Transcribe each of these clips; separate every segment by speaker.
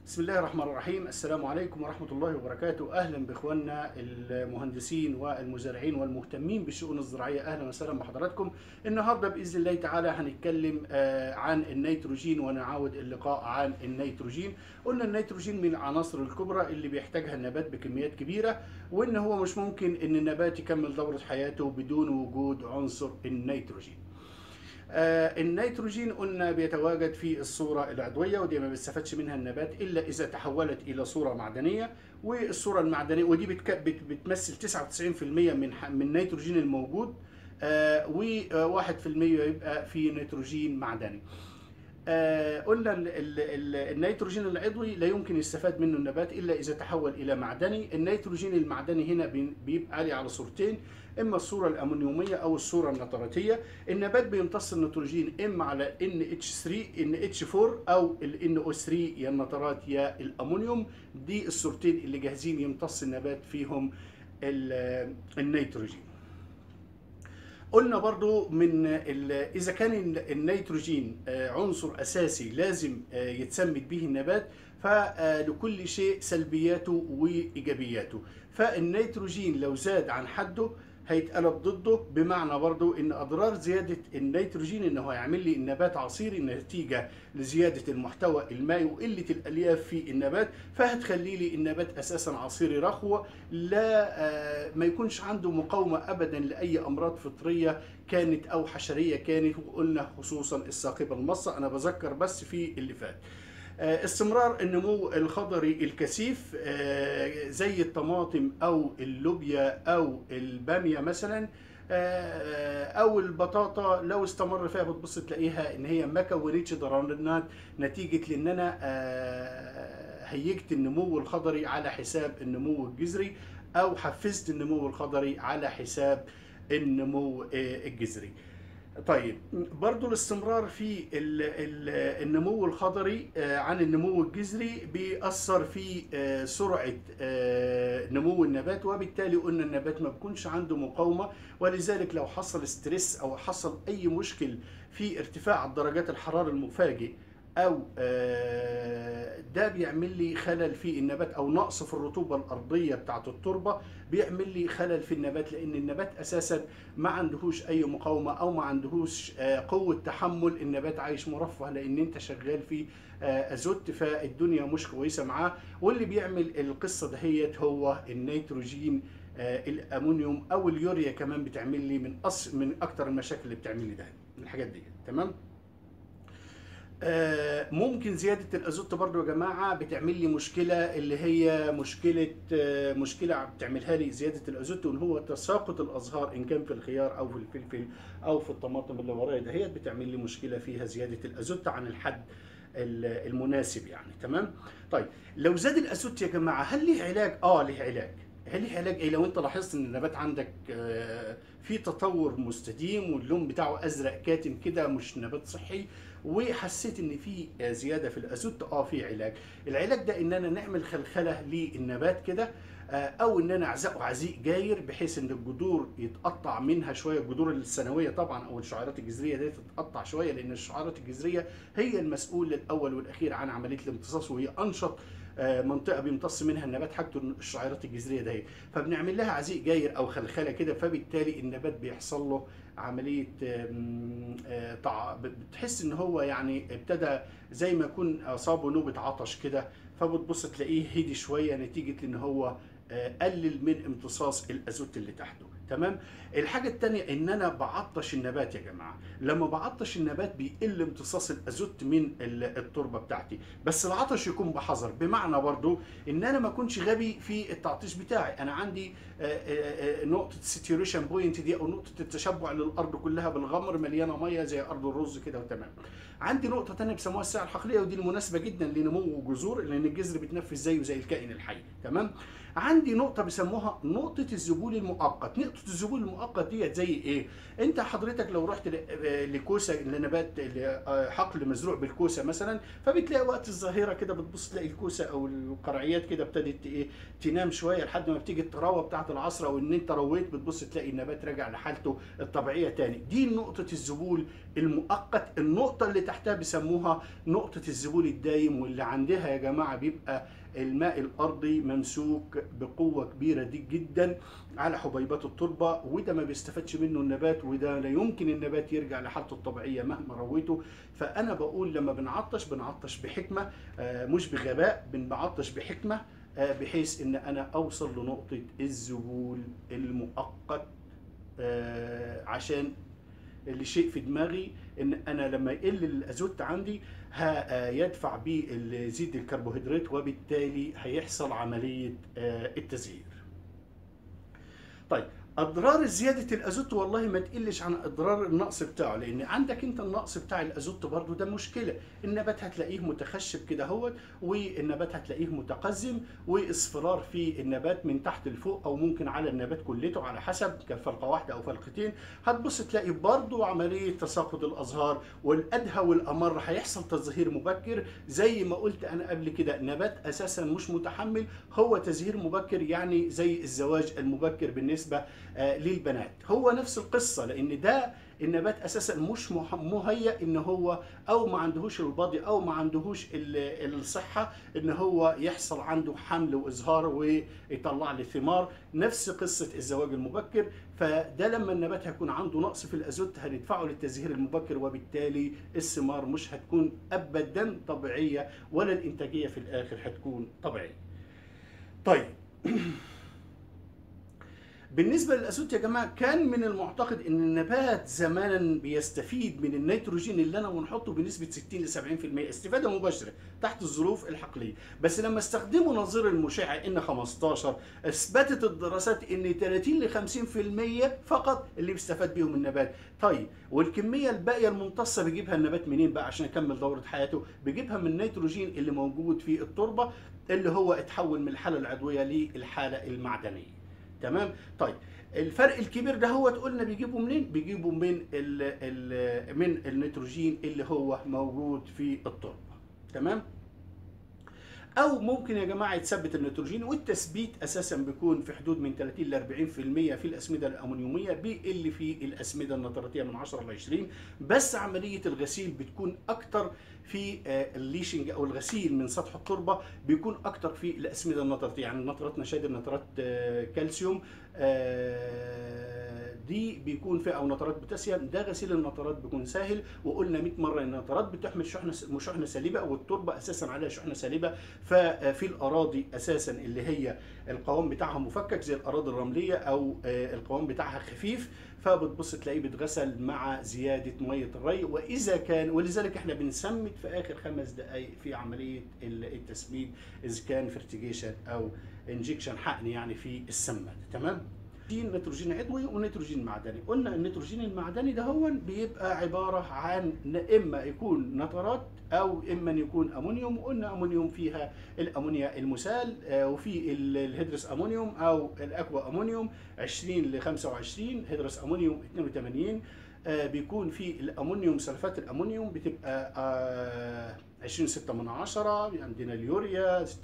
Speaker 1: بسم الله الرحمن الرحيم السلام عليكم ورحمة الله وبركاته أهلا بإخواننا المهندسين والمزارعين والمهتمين بالشؤون الزراعية أهلا وسهلا بحضراتكم النهاردة بإذن الله تعالى هنتكلم آه، عن النيتروجين ونعاود اللقاء عن النيتروجين قلنا النيتروجين من العناصر الكبرى اللي بيحتاجها النبات بكميات كبيرة وإن هو مش ممكن إن النبات يكمل دورة حياته بدون وجود عنصر النيتروجين آه، النيتروجين قلنا بيتواجد في الصورة العضوية ودي ما بيستفادش منها النبات إلا إذا تحولت إلى صورة معدنية والصورة المعدنية ودي بتك... بت... بتمثل 99% من ح... من النيتروجين الموجود و1% يبقى في نيتروجين معدني. آه قلنا ال ال ال النيتروجين العضوي لا يمكن يستفاد منه النبات الا اذا تحول الى معدني، النيتروجين المعدني هنا بي- بيبقى لي على صورتين اما الصوره الامونيوميه او الصوره النتراتيه، النبات بيمتص النيتروجين اما على NH3 NH4 او ال NO3 يا النترات يا الامونيوم، دي الصورتين اللي جاهزين يمتص النبات فيهم ال- النيتروجين. قلنا برضو من ال- اذا كان ال- النيتروجين آه، عنصر اساسي لازم آه، يتسمد به النبات فلكل شيء سلبياته وايجابياته فالنيتروجين لو زاد عن حده هيتقلب ضده بمعنى برضو ان اضرار زياده النيتروجين انه هيعمل لي النبات عصيري نتيجه لزياده المحتوى المائي وقله الالياف في النبات فهتخلي لي النبات اساسا عصيري رخوه لا آه، ما يكونش عنده مقاومه ابدا لاي امراض فطريه كانت او حشريه كانت وقلنا خصوصا الساقبه المصه انا بذكر بس في اللي فات آه، استمرار النمو الخضري الكثيف آه، زي الطماطم او اللوبيا او الباميه مثلا آه، او البطاطا لو استمر فيها بتبص تلاقيها ان هي ما كونتش ضررات نتيجه لان انا آه، هيجت النمو الخضري على حساب النمو الجذري او حفزت النمو الخضري على حساب النمو آه، الجذري طيب برضو الاستمرار في ال- ال- النمو الخضري آه، عن النمو الجذري بيأثر في آه، سرعة آه، نمو النبات وبالتالي قلنا النبات ما بيكونش عنده مقاومة ولذلك لو حصل ستريس أو حصل أي مشكل في ارتفاع درجات الحرارة المفاجئ او آه، ده بيعمل لي خلل في النبات او نقص في الرطوبه الارضيه بتاعه التربه بيعمل لي خلل في النبات لان النبات اساسا ما عندهوش اي مقاومه او ما عندهوش آه، قوه تحمل النبات عايش مرفه لان انت شغال في آه، ازوت فالدنيا مش كويسه معاه واللي بيعمل القصه دهيت هو النيتروجين آه، الامونيوم او اليوريا كمان بتعمل لي من أص من اكتر المشاكل اللي بتعمل لي ده الحاجات دي تمام آه، ممكن زيادة الأزوت برضو يا جماعة بتعمل لي مشكلة اللي هي مشكلة آه، مشكلة بتعملها لي زيادة الأزوت واللي هو تساقط الأزهار إن كان في الخيار أو في الفلفل أو في الطماطم اللي ورايا دهيت بتعمل لي مشكلة فيها زيادة الأزوت عن الحد ال- المناسب يعني تمام طيب لو زاد الأزوت يا جماعة هل ليه علاج؟ آه ليه علاج هل ليه علاج ايه لو انت لاحظت ان النبات عندك آه، في تطور مستديم واللون بتاعه ازرق كاتم كده مش نبات صحي وحسيت ان في زياده في الازوت اه في علاج العلاج ده ان انا نعمل خلخله للنبات كده آه، او ان انا اعزقه عزيق جاير بحيث ان الجذور يتقطع منها شويه الجذور الثانويه طبعا او الشعيرات الجذريه دي تتقطع شويه لان الشعيرات الجذريه هي المسؤول الاول والاخير عن عمليه الامتصاص وهي انشط آه، منطقه بيمتص منها النبات حاجته الشعيرات الجذريه دهي فبنعمل لها عزيق جاير او خلخله كده فبالتالي النبات بيحصل له عمليه آم، آه، طع- بتحس ان هو يعني ابتدى زي ما يكون اصابه نوبه عطش كده فبتبص تلاقيه هدي شويه نتيجه ان هو آه، قلل من امتصاص الازوت اللي تحته تمام الحاجه الثانيه ان انا بعطش النبات يا جماعه لما بعطش النبات بيقل امتصاص الازوت من ال- التربه بتاعتي بس العطش يكون بحذر بمعنى برضو ان انا ما اكونش غبي في التعطيش بتاعي انا عندي آه، آه، آه، نقطه الساتوريشن بوينت دي او نقطه التشبع للارض كلها بالغمر مليانه ميه زي ارض الرز كده وتمام عندي نقطه ثانيه بيسموها السعه الحقليه ودي المناسبه جدا لنمو الجذور لان الجذر بيتنفس زيه زي الكائن الحي تمام عندي نقطه بيسموها نقطه الذبول المؤقت نقطه نقطه الذبول المؤقت ديت زي ايه انت حضرتك لو رحت ل- لكوسه لنبات حقل مزروع بالكوسه مثلا فبتلاقي وقت الظهيره كده بتبص تلاقي الكوسه او القرعيات كده ابتدت ايه تنام شويه لحد ما بتيجي التراوه بتاعه العصر او ان انت رويت بتبص تلاقي النبات راجع لحالته الطبيعيه تاني دي نقطه الذبول المؤقت النقطه اللي تحتها بيسموها نقطه الذبول الدايم واللي عندها يا جماعه بيبقى الماء الارضي ممسوك بقوه كبيره دي جدا على حبيبات التربه وده ما بيستفادش منه النبات وده لا يمكن النبات يرجع لحالته الطبيعيه مهما رويته فانا بقول لما بنعطش بنعطش بحكمه آه، مش بغباء بنعطش بحكمه آه، بحيث ان انا اوصل لنقطه الذبول المؤقت آه، عشان اللي شيء في دماغي ان انا لما يقل الازوت عندي ه- يدفع بيه زيد الكربوهيدرات وبالتالي هيحصل عمليه آه، التزهير. طيب اضرار زياده الازوت والله ما تقلش عن اضرار النقص بتاعه لان عندك انت النقص بتاع الازوت برضو ده مشكله النبات هتلاقيه متخشب كده هوت والنبات هتلاقيه متقزم واصفرار في النبات من تحت لفوق او ممكن على النبات كلته على حسب كان فلقه واحده او فلقتين هتبص تلاقي برضو عمليه تساقط الازهار والادهى والامر هيحصل تزهير مبكر زي ما قلت انا قبل كده نبات اساسا مش متحمل هو تزهير مبكر يعني زي الزواج المبكر بالنسبه آه، للبنات هو نفس القصه لان ده النبات اساسا مش مح- مهيأ ان هو او ما عندهوش البادي او ما عندهوش ال- الصحه ان هو يحصل عنده حمل وازهار ويطلع لي ثمار نفس قصه الزواج المبكر فده لما النبات هيكون عنده نقص في الازوت هندفعه للتزهير المبكر وبالتالي الثمار مش هتكون ابدا طبيعيه ولا الانتاجيه في الاخر هتكون طبيعيه. طيب بالنسبه للازوت يا جماعه كان من المعتقد ان النبات زمانا بيستفيد من النيتروجين اللي انا بنحطه بنسبه 60 ل 70% استفاده مباشره تحت الظروف الحقليه بس لما استخدموا نظير المشع ان 15 اثبتت الدراسات ان 30 ل 50% فقط اللي بيستفاد بيهم النبات طيب والكميه الباقيه الممتصه بيجيبها النبات منين بقى عشان يكمل دوره حياته بيجيبها من النيتروجين اللي موجود في التربه اللي هو اتحول من الحاله العضويه للحاله المعدنيه تمام طيب الفرق الكبير ده هو قلنا بيجيبه منين بيجيبه من ال ال من النيتروجين اللي هو موجود في التربه تمام او ممكن يا جماعه يتثبت النيتروجين والتثبيت اساسا بيكون في حدود من 30 ل 40% في الاسمده الامونيوميه بيقل في الاسمده النتراتيه من 10 ل 20 بس عمليه الغسيل بتكون اكتر في آه، الليشنج او الغسيل من سطح التربه بيكون اكتر في الاسمده النتراتيه يعني نترات نشادر نترات آه، كالسيوم آه، دي بيكون فيها او نترات بوتاسيوم ده غسيل النترات بيكون سهل وقلنا 100 مره ان النترات بتحمل شحنه شحنه سالبه والتربه اساسا عليها شحنه سالبه ففي الاراضي اساسا اللي هي القوام بتاعها مفكك زي الاراضي الرمليه او آه، القوام بتاعها خفيف فبتبص تلاقيه بيتغسل مع زياده ميه الري واذا كان ولذلك احنا بنسمد في اخر خمس دقائق في عمليه ال- التسميد اذا كان فرتيجيشن او انجكشن حقن يعني في السماد تمام في نيتروجين عضوي ونيتروجين معدني قلنا النيتروجين المعدني ده هو بيبقى عباره عن اما يكون نترات او اما يكون امونيوم وقلنا امونيوم فيها الامونيا المسال آه، وفي ال- الهيدروس امونيوم او الاكوا امونيوم 20 ل 25 هيدروس امونيوم 82 آه، بيكون في الامونيوم سلفات الامونيوم بتبقى آه، 20 6 من 10 عندنا اليوريا 46%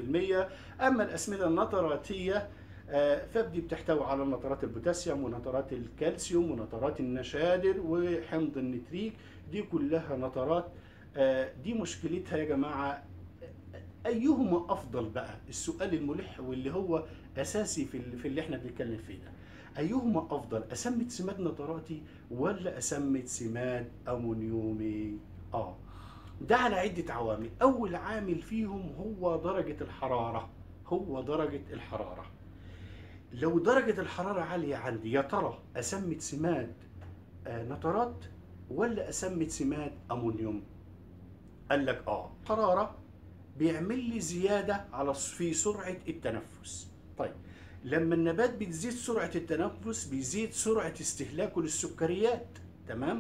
Speaker 1: اما الاسمده النتراتيه آه، فبدي بتحتوي على نترات البوتاسيوم ونترات الكالسيوم ونترات النشادر وحمض النتريك دي كلها نترات آه، دي مشكلتها يا جماعه ايهما افضل بقى السؤال الملح واللي هو اساسي في ال- في اللي احنا بنتكلم فيه ده ايهما افضل اسمد سماد نتراتي ولا اسمد سماد امونيومي اه ده على عده عوامل اول عامل فيهم هو درجه الحراره هو درجه الحراره لو درجه الحراره عاليه عندي يا ترى اسمد سماد آه، نترات ولا اسمد سماد امونيوم قال لك اه حراره بيعمل لي زياده على في سرعه التنفس طيب لما النبات بتزيد سرعه التنفس بيزيد سرعه استهلاكه للسكريات تمام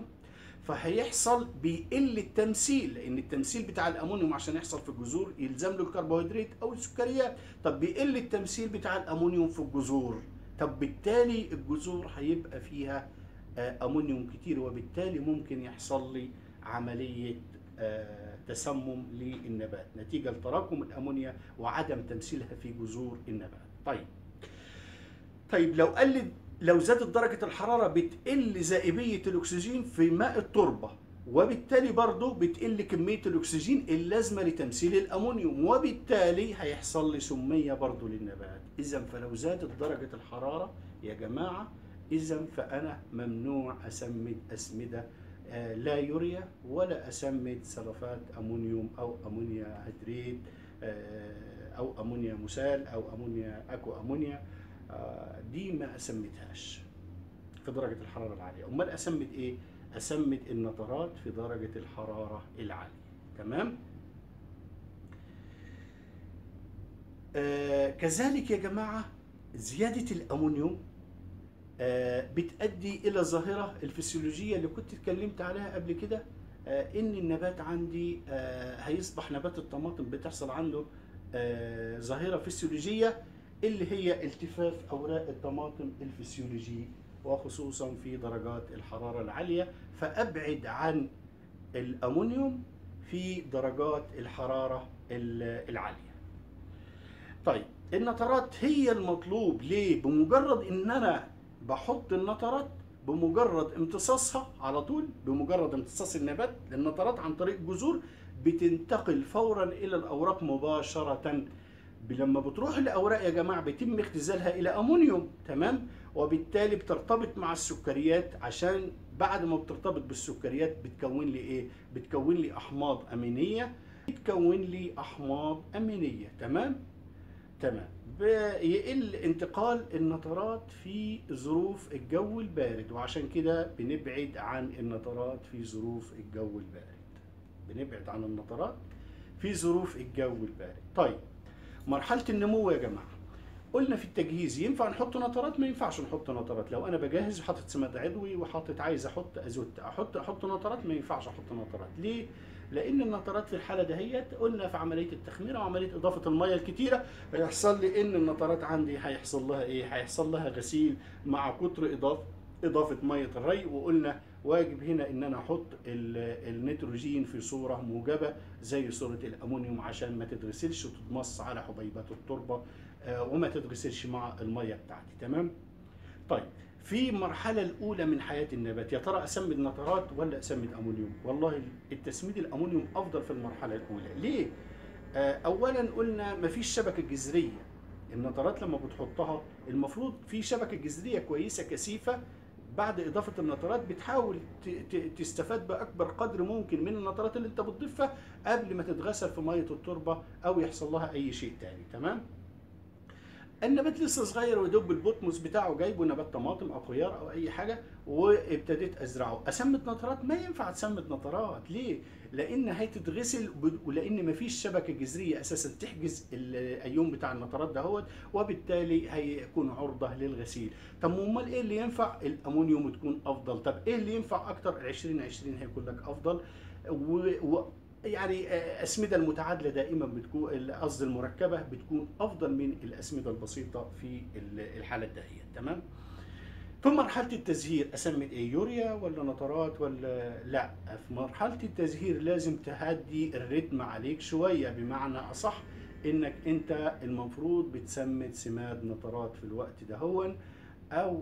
Speaker 1: فهيحصل بيقل التمثيل لان التمثيل بتاع الامونيوم عشان يحصل في الجذور يلزم له الكربوهيدرات او السكريات طب بيقل التمثيل بتاع الامونيوم في الجذور طب بالتالي الجذور هيبقى فيها آه، امونيوم كتير وبالتالي ممكن يحصل لي عمليه آه، تسمم للنبات نتيجه لتراكم الامونيا وعدم تمثيلها في جذور النبات طيب طيب لو قلت لو زادت درجة الحرارة بتقل زائبية الأكسجين في ماء التربة وبالتالي برضه بتقل كمية الأكسجين اللازمة لتمثيل الأمونيوم وبالتالي هيحصل لي سمية برضه للنبات إذا فلو زادت درجة الحرارة يا جماعة إذا فأنا ممنوع أسمد أسمدة آه، لا يوريا ولا أسمد سلفات أمونيوم أو أمونيا هيدريت آه، أو أمونيا مسال أو أمونيا أكو أمونيا آه، دي ما اسمتهاش في درجة الحرارة العالية أمال أسمت إيه؟ أسمت النترات في درجة الحرارة العالية تمام؟ آه كذلك يا جماعة زيادة الأمونيوم آه بتؤدي إلى ظاهرة الفسيولوجية اللي كنت اتكلمت عليها قبل كده آه إن النبات عندي آه هيصبح نبات الطماطم بتحصل عنده آه ظاهرة فسيولوجية اللي هي التفاف اوراق الطماطم الفسيولوجي وخصوصا في درجات الحراره العاليه فابعد عن الامونيوم في درجات الحراره ال- العاليه. طيب النترات هي المطلوب ليه؟ بمجرد ان انا بحط النترات بمجرد امتصاصها على طول بمجرد امتصاص النبات النترات عن طريق جذور بتنتقل فورا الى الاوراق مباشره ب- لما بتروح الاوراق يا جماعه بيتم اختزالها الى امونيوم تمام وبالتالي بترتبط مع السكريات عشان بعد ما بترتبط بالسكريات بتكون لي ايه بتكون لي احماض امينيه بتكون لي احماض امينيه تمام تمام بيقل انتقال النترات في ظروف الجو البارد وعشان كده بنبعد عن النترات في ظروف الجو البارد بنبعد عن النترات في ظروف الجو البارد طيب مرحلة النمو يا جماعة قلنا في التجهيز ينفع نحط نترات ما ينفعش نحط نترات لو انا بجهز وحاطط سماد عضوي وحاطط عايز احط ازوت احط احط نترات ما ينفعش احط نترات ليه لان النترات في الحاله دهيت قلنا في عمليه التخميره وعمليه اضافه الميه الكتيره هيحصل لي ان النترات عندي هيحصل لها ايه هيحصل لها غسيل مع كتر اضافه اضافه ميه الري وقلنا واجب هنا ان انا احط ال- النيتروجين في صوره موجبه زي صوره الامونيوم عشان ما تتغسلش وتتمص على حبيبات التربه آه، وما تتغسلش مع الميه بتاعتي تمام طيب في المرحله الاولى من حياه النبات يا ترى اسمد نترات ولا اسمد امونيوم والله التسميد الامونيوم افضل في المرحله الاولى ليه آه، اولا قلنا مفيش شبكه جذريه النترات لما بتحطها المفروض في شبكه جذريه كويسه كثيفه بعد اضافه النترات بتحاول ت- ت- تستفاد باكبر قدر ممكن من النترات اللي انت بتضيفها قبل ما تتغسل في ميه التربه او يحصل لها اي شيء تاني تمام النبات لسه صغير ويدوب البطمس بتاعه جايبه نبات طماطم او خيار او اي حاجه وابتديت ازرعه اسمت نترات ما ينفع تسمت نترات ليه لان هتتغسل ب- ولان مفيش شبكه جذريه اساسا تحجز الايون بتاع النترات دهوت وبالتالي هيكون عرضه للغسيل طب امال ايه اللي ينفع الامونيوم تكون افضل طب ايه اللي ينفع اكتر 20 20 هيكون لك افضل و... و... يعني آه، الاسمده المتعادله دائما بتكون قصدي المركبه بتكون افضل من الاسمده البسيطه في ال- الحاله الدهيه تمام في مرحله التزهير اسمد ايه يوريا ولا نترات ولا لا في مرحله التزهير لازم تهدي الريتم عليك شويه بمعنى اصح انك انت المفروض بتسمد سماد نترات في الوقت ده هو او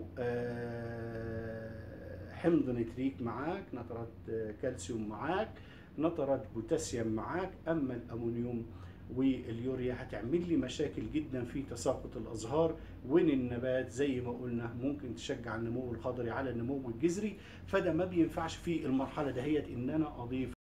Speaker 1: آه، حمض نتريك معاك نترات آه، كالسيوم معاك نترات بوتاسيوم معاك اما الامونيوم واليوريا هتعمل لي مشاكل جدا في تساقط الازهار وين النبات زي ما قلنا ممكن تشجع النمو الخضري على النمو الجذري فده ما بينفعش في المرحله دهيت ان انا اضيف